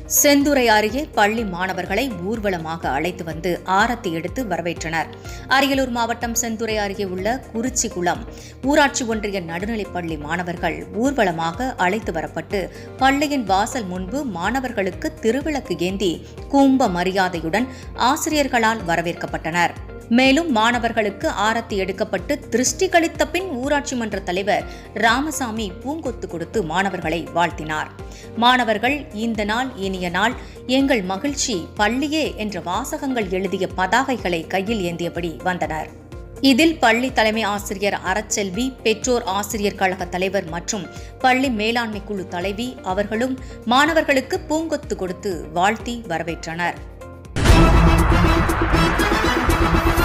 செந்துறை அருகே பள்ளி மாணவர்களை ஊர்வலமாக அழைத்து வந்து ஆரத்தி எடுத்து வரவேற்றனர் அரியலூர் மாவட்டம் செந்துறை அருகே உள்ள குறிச்சிகுளம் ஊராட்சி ஒன்றிய நடுநிலைப்பள்ளி மாணவர்கள் ஊர்வலமாக அழைத்து வரப்பட்டு பள்ளியின் வாசல் முன்பு மாணவர்களுக்கு திருவிளக்கு ஏந்தி கூம்ப மரியாதையுடன் ஆசிரியர்களால் வரவேற்கப்பட்டனர் மேலும் மாணவர்களுக்கு ஆரத்தி எடுக்கப்பட்டு திருஷ்டி கழித்த பின் ஊராட்சி மன்ற தலைவர் ராமசாமி பூங்கொத்து கொடுத்து மாணவர்களை வாழ்த்தினார் மாணவர்கள் இந்த நாள் இனிய நாள் எங்கள் மகிழ்ச்சி பள்ளியே என்ற வாசகங்கள் எழுதிய பதாகைகளை கையில் ஏந்தியபடி வந்தனர் இதில் பள்ளி தலைமை ஆசிரியர் அறச்செல்வி பெற்றோர் ஆசிரியர் கழக தலைவர் மற்றும் பள்ளி மேலாண்மை குழு தலைவி அவர்களும் மாணவர்களுக்கு பூங்கொத்து கொடுத்து வாழ்த்தி வரவேற்றனர்